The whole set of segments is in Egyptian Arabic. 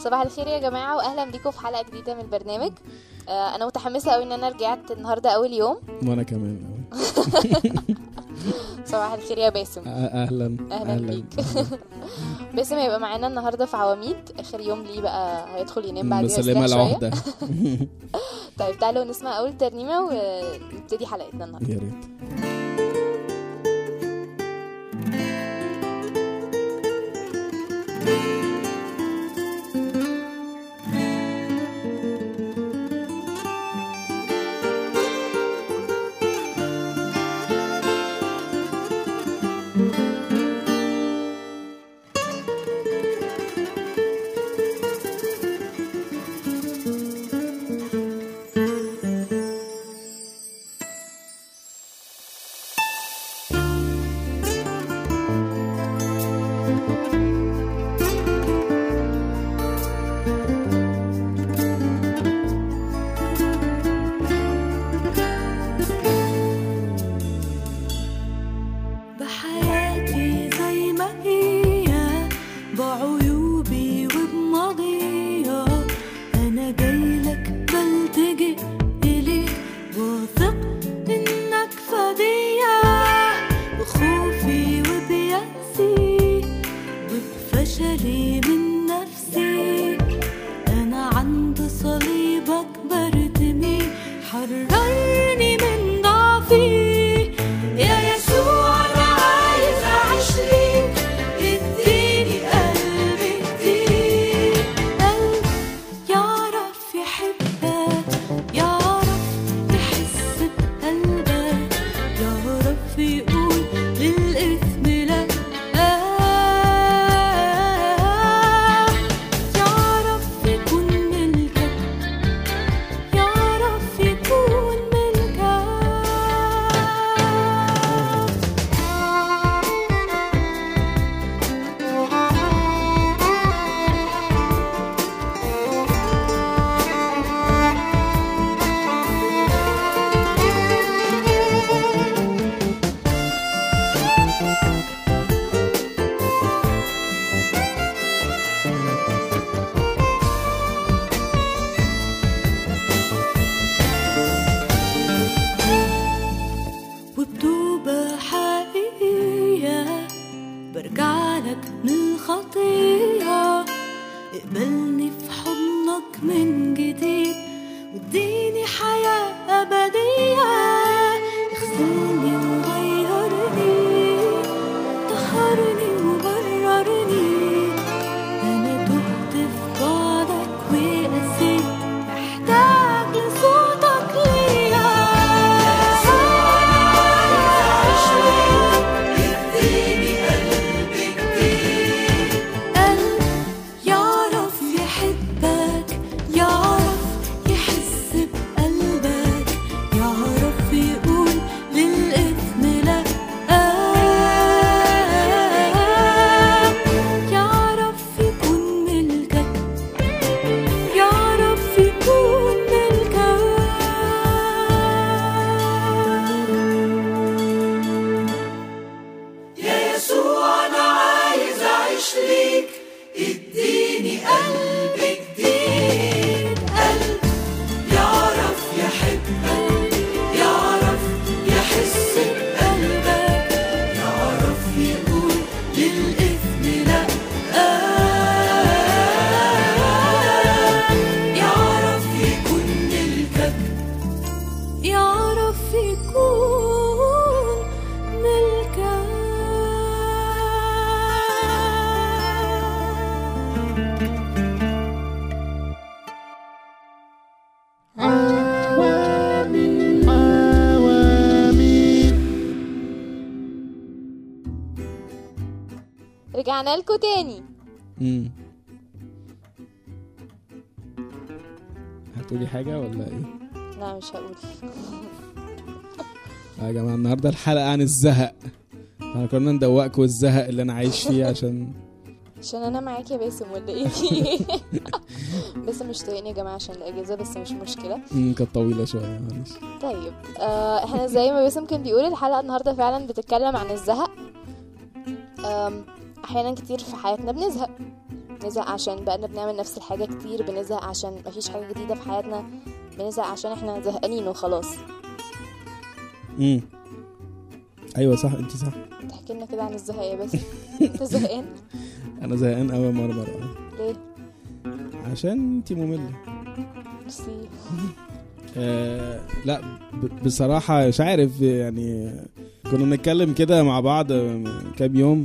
صباح الخير يا جماعة وأهلا بيكم في حلقة جديدة من البرنامج آه، أنا متحمسة أوي إن أنا رجعت النهاردة أول يوم وانا كمان صباح الخير يا باسم أه- اهلا أهلا بيك باسم هيبقى معانا النهاردة في عواميد آخر يوم ليه بقى هيدخل ينام بعدين مسلمة العهدة طيب تعالوا نسمع أول ترنيمة ونبتدي حلقتنا النهاردة يا ريت بحياتي زي ما هي بعيوبي وبماضيها أنا جايلك بلتجئ إليك واثق إنك فدية بخوفي وبيأسي وبفشلي من نفسي أنا عند صليبك برتمي حررني من ضعفي يا يسوع أنا عايز أعيش ليك اديني قلب جديد قلب يعرف يحبك يعرف يحس بقلبك يعرف يقول للإثم لا يعرف يكون ملكك يعرف يكون ملكك وبتوبة حقيقية برجع لك من الخطية اقبلني في حضنك من جديد واديني حياة أبدية اغسلني وغيرني طهرني وبررني أنا تهت في بعدك وقسيت محتاج لصوتك ليا قلب يعرف يحبك يعرف يحس بقلبك يعرف يقول للإثم لا يعرف يكون ملكك يعرف يكون ملكك يا يسوع أنا عايز أعيش ليك اديني قلب جديد قلب يعرف يحبك يعرف يحس بقلبك يعرف يقول للإثم لا يعرف يكون ملكك يعرف يكون ملكك رجعنا لكم تاني امم هتقولي حاجة ولا ايه؟ لا مش هقول يا جماعة النهاردة الحلقة عن الزهق احنا كنا ندوقكم الزهق اللي انا عايش فيه عشان عشان انا معاك يا باسم ولا ايه في ايه باسم مش طايقني يا جماعه عشان الاجازه بس مش مشكله مم، كانت طويلة شوية معلش طيب آه احنا زي ما باسم كان بيقول الحلقه النهارده فعلا بتتكلم عن الزهق آم، احيانا كتير في حياتنا بنزهق بنزهق عشان بقينا بنعمل نفس الحاجة كتير بنزهق عشان مفيش حاجة جديدة في حياتنا بنزهق عشان احنا زهقانين وخلاص امم ايوه صح انت صح تحكي لنا كده عن الزهق يا باسم انت زهقان انا زهقان قوي مرمر ليه؟ عشان انت ممله ميرسي آه لا ب- بصراحة مش عارف يعني كنا بنتكلم كده مع بعض من كام يوم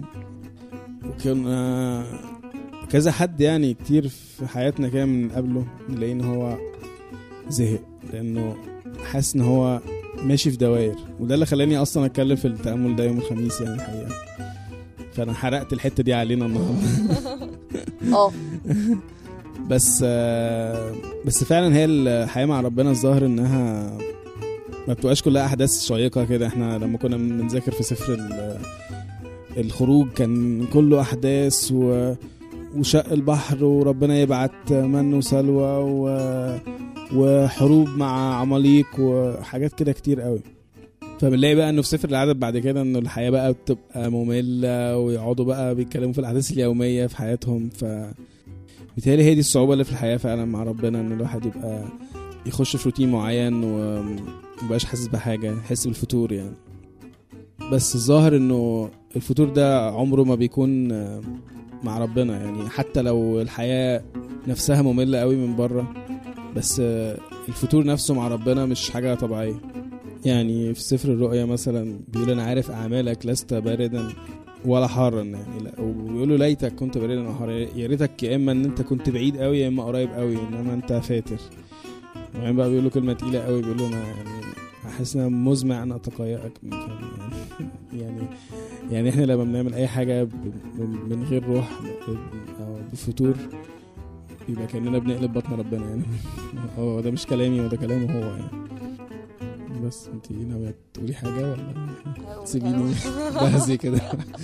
وكنا كذا حد يعني كتير في حياتنا كده من قبله نلاقي ان هو زهق لانه حاسس ان هو ماشي في دواير وده اللي خلاني اصلا اتكلم في التأمل ده يوم الخميس يعني الحقيقة فانا حرقت الحتة دي علينا النهارده اه بس آه، بس فعلا هي الحياه مع ربنا الظاهر انها ما بتبقاش كلها احداث شيقه كده احنا لما كنا بنذاكر في سفر ال- الخروج كان كله احداث و وشق البحر وربنا يبعت من وسلوى و وحروب مع عماليق وحاجات كده كتير قوي فبنلاقي بقى انه في سفر العدد بعد كده انه الحياه بقى بتبقى ممله ويقعدوا بقى بيتكلموا في الاحداث اليوميه في حياتهم ف بيتهيألي هي دي الصعوبة اللي في الحياة فعلا مع ربنا ان الواحد يبقى يخش في روتين معين ومبقاش حاسس بحاجة يحس بالفتور يعني بس الظاهر انه الفتور ده عمره ما بيكون آه، مع ربنا يعني حتى لو الحياة نفسها مملة قوي من بره بس آه، الفتور نفسه مع ربنا مش حاجة طبيعية يعني في سفر الرؤيا مثلا بيقول انا عارف اعمالك لست باردا ولا حارا يعني لا وبيقولوا ليتك كنت باردا او حارا يا ريتك يا اما ان انت كنت بعيد قوي يا اما قريب قوي انما انت فاتر وبعدين بقى بيقولوا كلمه تقيله قوي بيقولوا انا يعني احس ان أنا مزمع ان اتقيأك من كلام يعني يعني يعني احنا لما بنعمل اي حاجه ب- ب- من غير روح او بفتور بيبقى كاننا بنقلب بطن ربنا يعني هو ده مش كلامي وده كلامه هو يعني بس انت ناويه تقولي حاجه ولا تسيبيني بهزي كده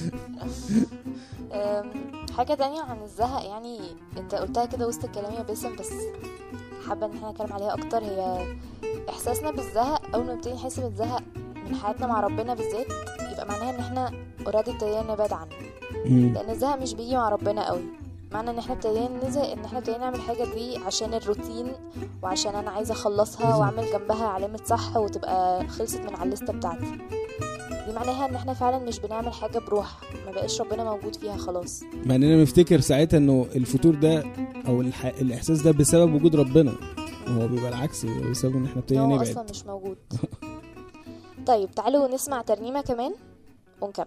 أم، حاجة تانية عن الزهق يعني انت قلتها كده وسط الكلام يا باسم بس حابة ان احنا نتكلم عليها اكتر هي احساسنا بالزهق اول ما نبتدي نحس بالزهق من حياتنا مع ربنا بالذات يبقى معناها ان احنا اوريدي ابتدينا نبعد عنه مم. لان الزهق مش بيجي مع ربنا قوي معنى ان احنا ابتدينا نزهق ان احنا ابتدينا نعمل حاجة دي عشان الروتين وعشان انا عايزة اخلصها بالظبط. واعمل جنبها علامة صح وتبقى خلصت من على الليستة بتاعتي دي معناها ان احنا فعلا مش بنعمل حاجة بروح ما بقاش ربنا موجود فيها خلاص مع اننا بنفتكر ساعتها انه الفتور ده او الح... الاحساس ده بسبب وجود ربنا وهو بيبقى العكس بيبقى بسبب ان احنا ابتدينا هو نبعد اصلا مش موجود طيب تعالوا نسمع ترنيمة كمان ونكمل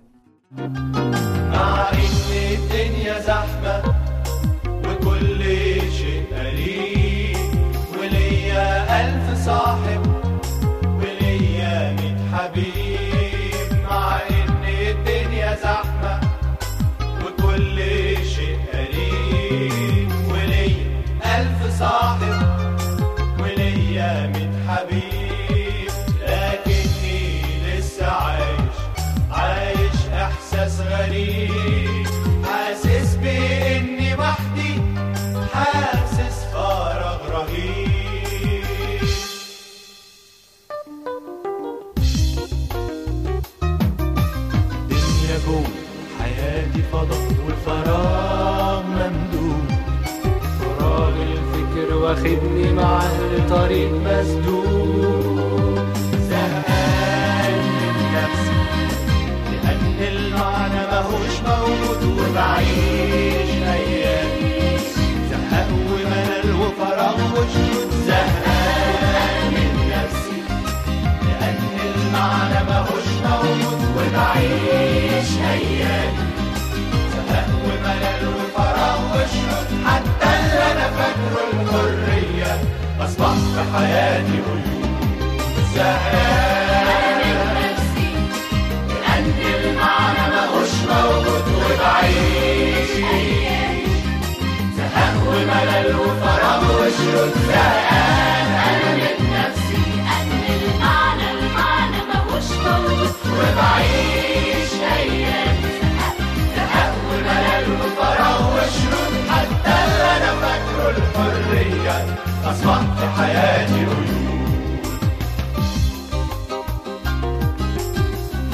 مع ان الدنيا زحمة وكل شيء قليل وليا ألف صاحب وليا ميت حبيب مع ان الدنيا زحمة وكل شيء قليل وليا ألف صاحب وليا ميت حبيب لكني لسه عايش عايش احساس غريب حاسس باني وحدي حاسس فراغ رهيب دنيا جوه حياتي فضاء وفراغ ممدود فراغ الفكر واخدني معاه لطريق مسدود زهقان من نفسي لأن المعنى ماهوش موجود وبعيش أيامي زهق وملل وفراغ وجود زهقان من نفسي لأن المعنى ماهوش موجود وبعيش أيامي زهق وملل وفراغ وجود حتى اللي أنا فاكره الحرية أصبح في حياتي قيود زهقان لأن المعنى ماهوش موجود وبعيش زهق وملل وفراغ وشرود زهقان أنا من نفسي أن المعنى المعنى ماهوش موجود وبعيش أيامي زهق وملل وفراغ وشرود حتى اللي أنا فاكره الحرية أصبح في حياتي قيود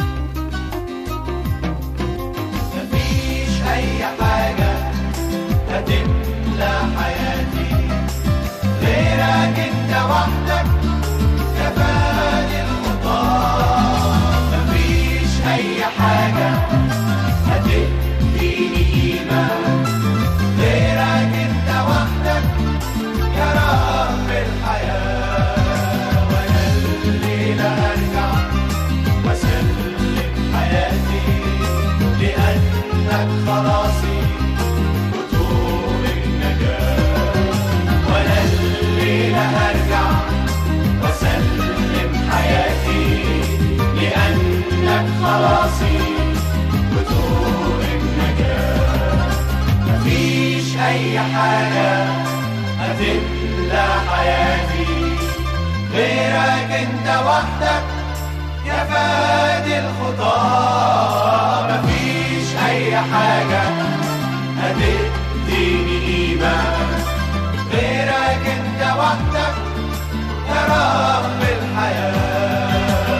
مفيش أي حاجة خلاصي وطوق النجاة مفيش أي حاجة هتملى حياتي غيرك انت وحدك يا فادي الخطاة مفيش أي حاجة هتديني قيمة غيرك انت وحدك يا رب الحياة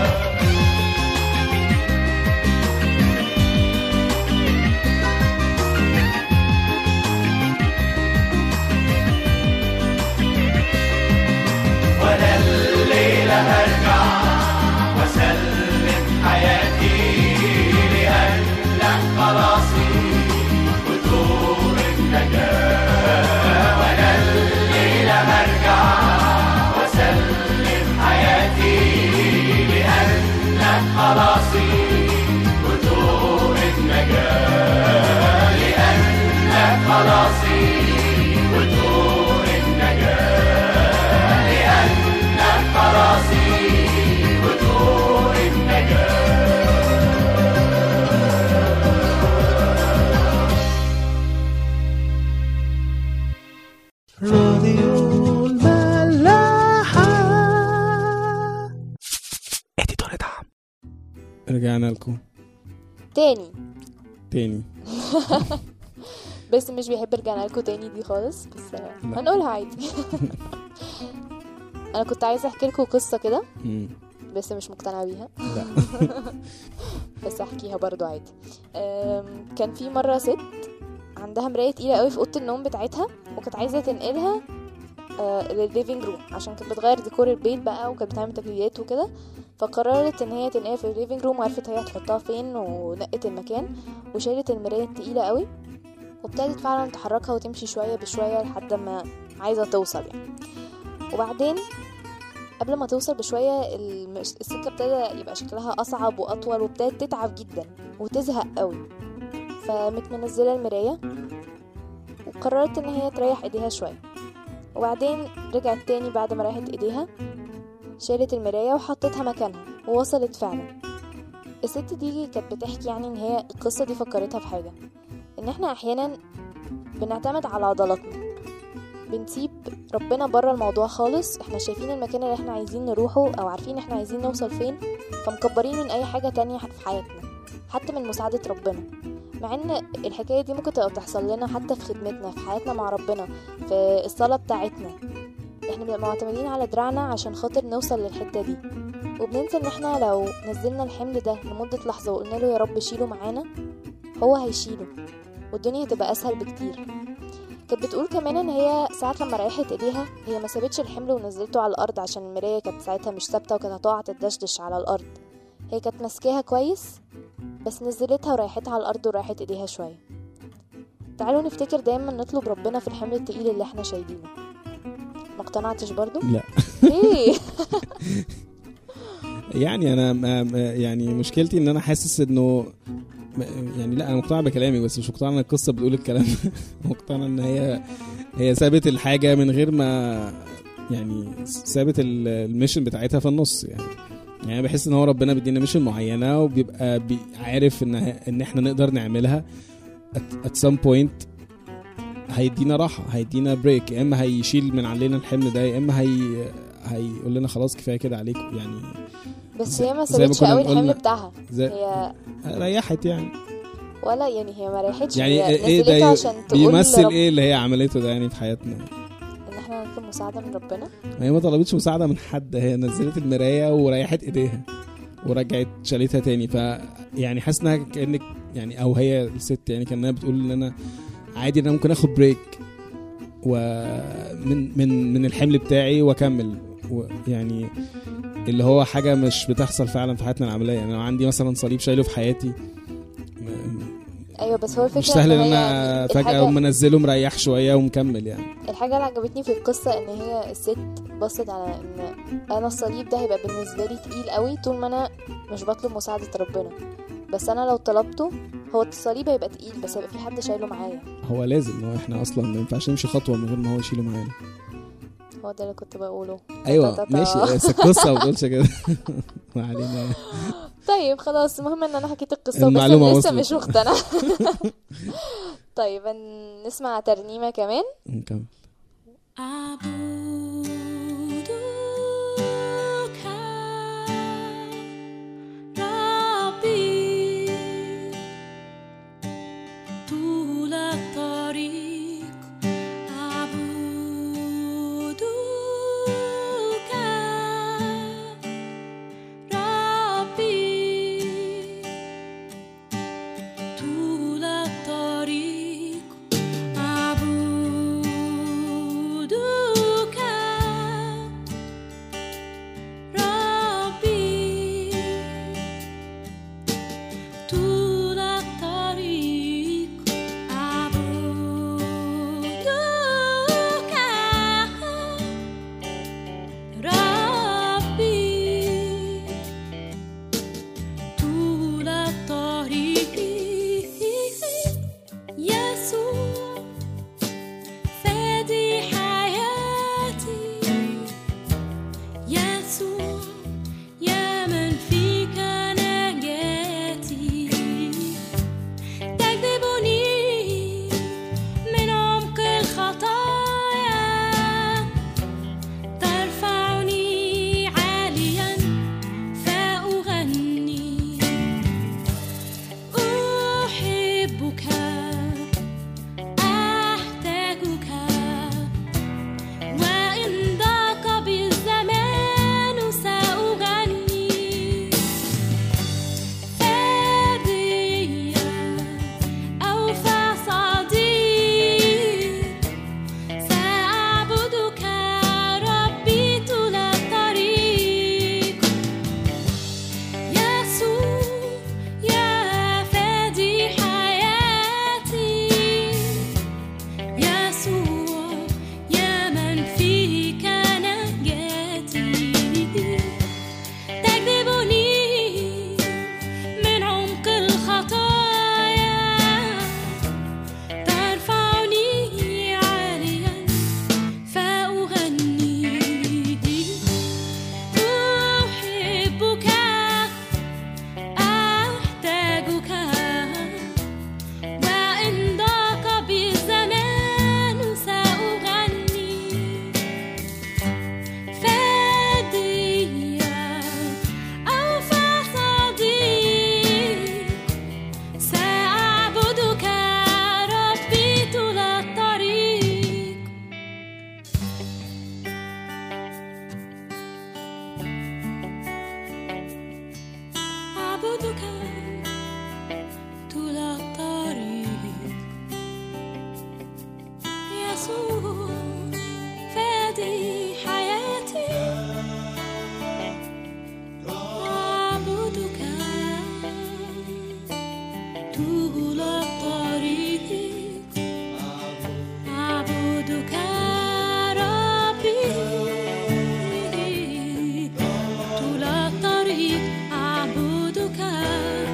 وانا الليلة هرجع واسلم حياتي لأنك خلاصي وطور النجاة وانا الليلة هرجع واسلم حياتي لأنك خلاصي وطور النجاة لأنك خلاصي وطور النجاة لأنك خلاصي وطور النجاة راديو الملاحة اديتور دعم رجعنا لكم تاني تاني بس مش بيحب رجعنا لكم تاني دي خالص بس لا. هنقولها عادي انا كنت عايزه احكي لكم قصه كده مم. بس مش مقتنعه بيها لا بس احكيها برضو عادي أم، كان في مره ست عندها مرايه تقيله قوي في اوضه النوم بتاعتها وكانت عايزه تنقلها آه، للليفينج روم عشان كانت بتغير ديكور البيت بقى وكانت بتعمل تجديدات وكده فقررت ان هي تنقلها في الليفينج روم وعرفت هي هتحطها فين ونقت المكان وشالت المرايه التقيله قوي وابتدت فعلا تحركها وتمشي شويه بشويه لحد ما عايزه توصل يعني وبعدين قبل ما توصل بشويه الم- السكه ابتدى يبقى شكلها اصعب واطول وابتدت تتعب جدا وتزهق قوي فقامت منزله المرايه وقررت ان هي تريح ايديها شويه وبعدين رجعت تاني بعد ما ريحت ايديها شالت المرايه وحطتها مكانها ووصلت فعلا الست دي كانت بتحكي يعني ان هي القصه دي فكرتها في حاجه ان احنا احيانا بنعتمد على عضلاتنا بنسيب ربنا بره الموضوع خالص احنا شايفين المكان اللي احنا عايزين نروحه او عارفين احنا عايزين نوصل فين فمكبرين من اي حاجة تانية في حياتنا حتى من مساعدة ربنا مع ان الحكاية دي ممكن تبقى بتحصل لنا حتى في خدمتنا في حياتنا مع ربنا في الصلاة بتاعتنا احنا بنبقى معتمدين على دراعنا عشان خاطر نوصل للحتة دي وبننسى ان احنا لو نزلنا الحمل ده لمدة لحظة وقلنا له يا رب شيله معانا هو هيشيله والدنيا هتبقى اسهل بكتير كانت بتقول كمان ان هي ساعة لما ريحت ايديها هي ما سابتش الحمل ونزلته على الارض عشان المراية كانت ساعتها مش ثابتة وكانت هتقع تدشدش على الارض هي كانت ماسكاها كويس بس نزلتها وريحتها على الارض وريحت ايديها شوية تعالوا نفتكر دايما نطلب ربنا في الحمل التقيل اللي احنا شايلينه ما اقتنعتش برضو لا ليه يعني انا ما ما- يعني مشكلتي ان انا حاسس انه م- يعني لا انا مقتنع بكلامي بس مش مقتنع ان القصه بتقول الكلام ده مقتنع ان هي هي سابت الحاجه من غير ما يعني سابت ال- الميشن بتاعتها في النص يعني يعني أنا بحس ان هو ربنا بيدينا ميشن معينه وبيبقى بي- عارف ان ان احنا نقدر نعملها at, at some point هيدينا راحه هيدينا بريك يا اما هيشيل من علينا الحمل ده يا اما هي هيقول لنا خلاص كفايه كده عليكم يعني بس هي ما زي ما سابتش كنا قوي قلنا- الحمل بتاعها زي هي ريحت يعني ولا يعني هي ما ريحتش يعني هي ايه نزلتها ده عشان تقول بيمثل لرب- ايه اللي هي عملته ده يعني في حياتنا ان احنا نطلب مساعدة من ربنا هي ما طلبتش مساعده من حد هي نزلت المرايه وريحت ايديها ورجعت شالتها تاني ف يعني حاسس انها كانك يعني او هي الست يعني كانها بتقول ان انا عادي ان انا ممكن اخد بريك ومن من من الحمل بتاعي واكمل و- يعني اللي هو حاجه مش بتحصل فعلا في حياتنا العمليه يعني لو عندي مثلا صليب شايله في حياتي م- ايوه بس هو الفكرة مش سهل ان هي انا يعني فجاه الحاجة- اقوم منزله مريح شويه ومكمل يعني الحاجة اللي عجبتني في القصة ان هي الست بصت على ان انا الصليب ده هيبقى بالنسبة لي تقيل قوي طول ما انا مش بطلب مساعدة ربنا بس انا لو طلبته هو الصليب هيبقى تقيل بس هيبقى في حد شايله معايا هو لازم هو احنا اصلا ما ينفعش نمشي خطوه من غير ما هو يشيله معانا هو ده اللي كنت بقوله ايوه تا- تا- تا. ماشي بس القصه ما بتقولش كده ما علينا طيب خلاص المهم ان انا حكيت القصه المعلومة بس لسه وصلت. مش مقتنعه طيب هن- نسمع ترنيمه كمان نكمل أعبدك ربي طول الطريق أعبدك ربي طول الطريق أعبدك ربي طول الطريق أعبدك ربي طول الطريق يسوع فادي حياتي يسوع يا من فيك نجاتي تجذبني من عمق الخطايا ترفعني عاليا فأغني أحبك أحتاجك وإن ضاق بالزمان سأغني فادي أوفى صديق سأعبدك ربي طول الطريق يسوع يا فادي حياتي يسوع يا من فيك نجاتي تجذبني من عمق الخطايا ترفعني عاليا فأغني أحبك أحتاجك وإن ضاق بالزمان سأغني فادي أوفى صديق سأعبدك ربي طول الطريق أعبدك طول الطريق يسوع فادي حياتي أعبدك طول الطريق أعبدك ربي طول الطريق أعبدك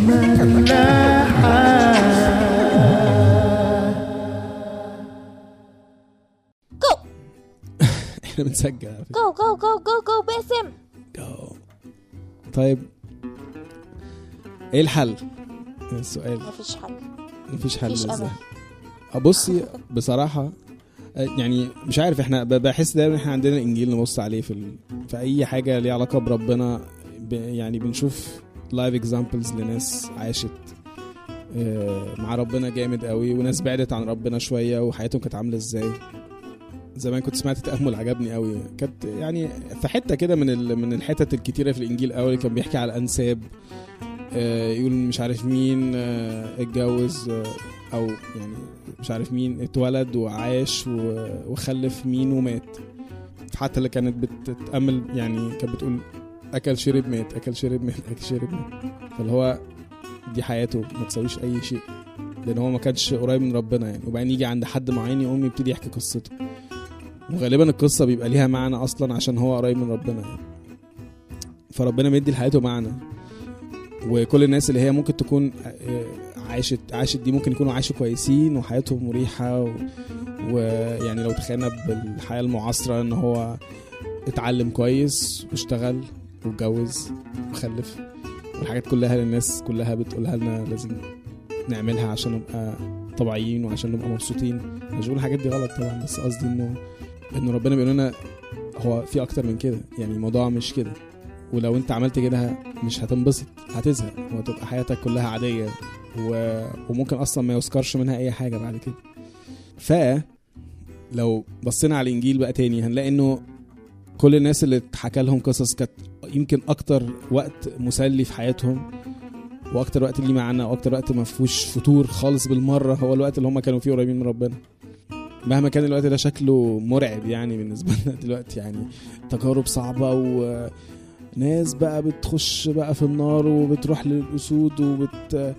جو احنا بنسجل على فكرة. جو جو جو جو جو باسم جو. طيب ايه الحل؟ السؤال مفيش حل مفيش حل مفيش ازاي؟ أمل. بصي بصراحة آه، يعني مش عارف احنا ب- بحس دايما احنا عندنا الانجيل نبص عليه في ال... في اي حاجة ليها علاقة بربنا ب... يعني بنشوف لايف اكزامبلز لناس عاشت آه، مع ربنا جامد قوي وناس بعدت عن ربنا شوية وحياتهم كانت عاملة ازاي زمان كنت سمعت تأمل عجبني قوي كانت يعني في حتة كده من ال... من الحتت الكتيرة في الانجيل قوي كان بيحكي على الانساب آه، يقول مش عارف مين آه، اتجوز آه، او يعني مش عارف مين اتولد وعاش و- وخلف مين ومات حتى اللي كانت بتتأمل يعني كانت بتقول اكل شرب مات اكل شرب مات اكل شرب مات فاللي هو دي حياته ما تسويش اي شيء لان هو ما كانش قريب من ربنا يعني وبعدين يجي عند حد معين يقوم يبتدي يحكي قصته وغالبا القصه بيبقى ليها معنى اصلا عشان هو قريب من ربنا يعني فربنا مدي لحياته معنى وكل الناس اللي هي ممكن تكون آه، عاشت عاشت دي ممكن يكونوا عاشوا كويسين وحياتهم مريحة و- ويعني لو تخيلنا بالحياة المعاصرة ان هو اتعلم كويس واشتغل واتجوز وخلف والحاجات كلها اللي الناس كلها بتقولها لنا لازم نعملها عشان نبقى طبيعيين وعشان نبقى مبسوطين مش بقول الحاجات دي غلط طبعا بس قصدي انه ان ربنا بيقول لنا هو في اكتر من كده يعني الموضوع مش كده ولو انت عملت كده مش هتنبسط هتزهق وهتبقى حياتك كلها عادية و... وممكن اصلا ما يذكرش منها اي حاجة بعد كده ف لو بصينا على الانجيل بقى تاني هنلاقي انه كل الناس اللي اتحكى لهم قصص كانت يمكن اكتر وقت مسلي في حياتهم واكتر وقت ليه معنى واكتر وقت ما فيهوش فتور خالص بالمره هو الوقت اللي هم كانوا فيه قريبين من ربنا مهما كان الوقت ده شكله مرعب يعني بالنسبه لنا دلوقتي يعني تجارب صعبه وناس بقى بتخش بقى في النار وبتروح للاسود وبت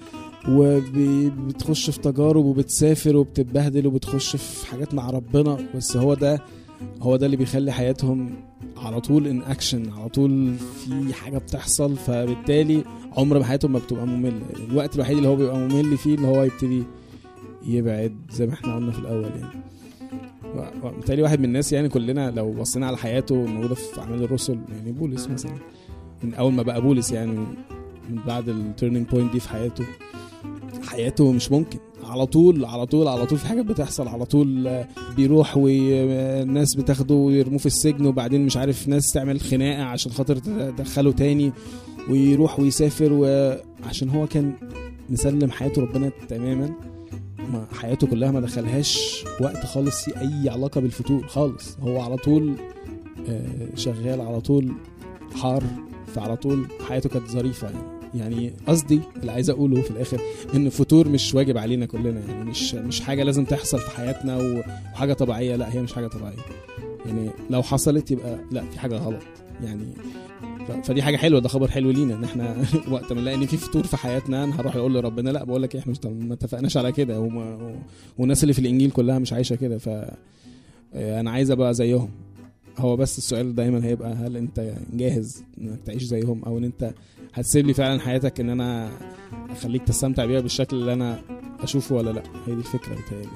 وبتخش في تجارب وبتسافر وبتتبهدل وبتخش في حاجات مع ربنا بس هو ده هو ده اللي بيخلي حياتهم على طول ان اكشن على طول في حاجه بتحصل فبالتالي عمر ما حياتهم ما بتبقى ممله الوقت الوحيد اللي هو بيبقى ممل فيه اللي هو يبتدي يبعد زي ما احنا قلنا في الاول يعني و- وبالتالي واحد من الناس يعني كلنا لو بصينا على حياته موجوده في اعمال الرسل يعني بولس مثلا من اول ما بقى بولس يعني من بعد التيرنينج بوينت دي في حياته حياته مش ممكن على طول على طول على طول في حاجات بتحصل على طول آه، بيروح والناس بتاخده ويرموه في السجن وبعدين مش عارف ناس تعمل خناقه عشان خاطر تدخله تاني ويروح ويسافر وعشان هو كان مسلم حياته ربنا تماما ما حياته كلها ما دخلهاش وقت خالص في اي علاقه بالفتور خالص هو على طول آه، شغال على طول حار فعلى طول حياته كانت ظريفه يعني يعني قصدي اللي عايز اقوله في الاخر ان الفتور مش واجب علينا كلنا يعني مش مش حاجه لازم تحصل في حياتنا و- وحاجه طبيعيه لا هي مش حاجه طبيعيه يعني لو حصلت يبقى لا في حاجه غلط يعني ف- فدي حاجه حلوه ده خبر حلو لينا ان احنا وقت ما نلاقي ان في فطور في حياتنا انا هروح اقول لربنا لا بقول لك إيه، احنا مش ما اتفقناش على كده وما و- والناس اللي في الانجيل كلها مش عايشه كده ف آه، انا عايز ابقى زيهم هو بس السؤال دايما هيبقى هل انت جاهز انك تعيش زيهم او ان انت هتسيب لي فعلا حياتك ان انا اخليك تستمتع بيها بالشكل اللي انا اشوفه ولا لا هي دي الفكره بتهيألي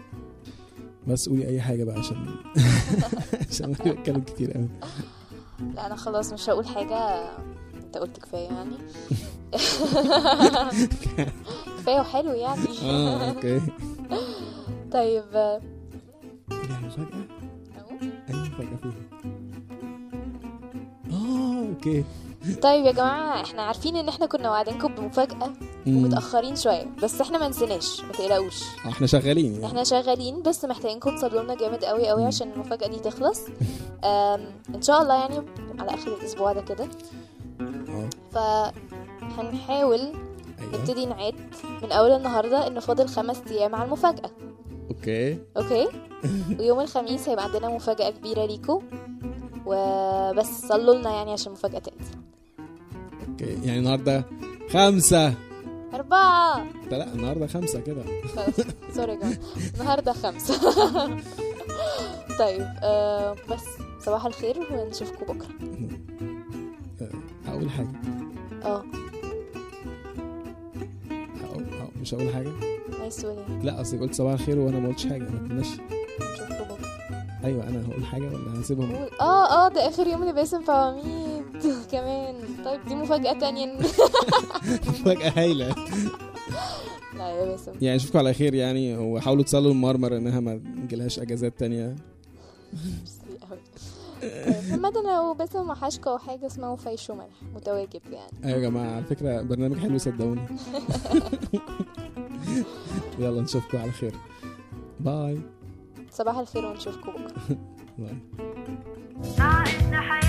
بس قولي اي حاجه بقى عشان عشان انا بتكلم كتير قوي لا انا خلاص مش هقول حاجه انت قلت كفايه يعني كفايه وحلو يعني اه اوكي طيب آه، لا مفاجاه أقول؟ اي مفاجاه فيها اه اوكي طيب يا جماعه احنا عارفين ان احنا كنا وعدينكم بمفاجاه مم. ومتاخرين شويه بس احنا ما نسيناش ما تقلقوش احنا شغالين يعني احنا شغالين بس محتاجينكم تصلوا لنا جامد قوي قوي عشان المفاجاه دي تخلص آم، ان شاء الله يعني على اخر الاسبوع ده كده اه فهنحاول ايوه نبتدي نعد من اول النهارده ان فاضل خمس ايام على المفاجاه اوكي اوكي ويوم الخميس هيبقى عندنا مفاجاه كبيره ليكم وبس صلوا لنا يعني عشان المفاجاه تنزل اوكي يعني النهارده خمسة أربعة لا لا النهارده خمسة كده خلاص سوري يا جماعة النهاردة خمسة طيب آه بس صباح الخير ونشوفكم بكرة اول حاجة اه مش هقول حاجه عايز تقول ايه لا اصل قلت صباح الخير وانا ما قلتش حاجه ما قلناش نشوفكم بكره ايوه انا هقول حاجه ولا هسيبهم قول اه اه ده اخر يوم لباسم في عواميد كمان طيب دي مفاجأة تانية فجاه هايله لا يا باسم يعني اشوفكم على خير يعني وحاولوا تصلوا المرمر انها ما تجيلهاش اجازات تانية ميرسي أوي. طيب، عامة لو باسم وحشكة او حاجة اسمه فيش وملح متواجد يعني ايوه يا جماعه على فكره برنامج حلو صدقوني يلا نشوفكم على خير باي صباح الخير ونشوفكم بكرة باي مع إن حياتي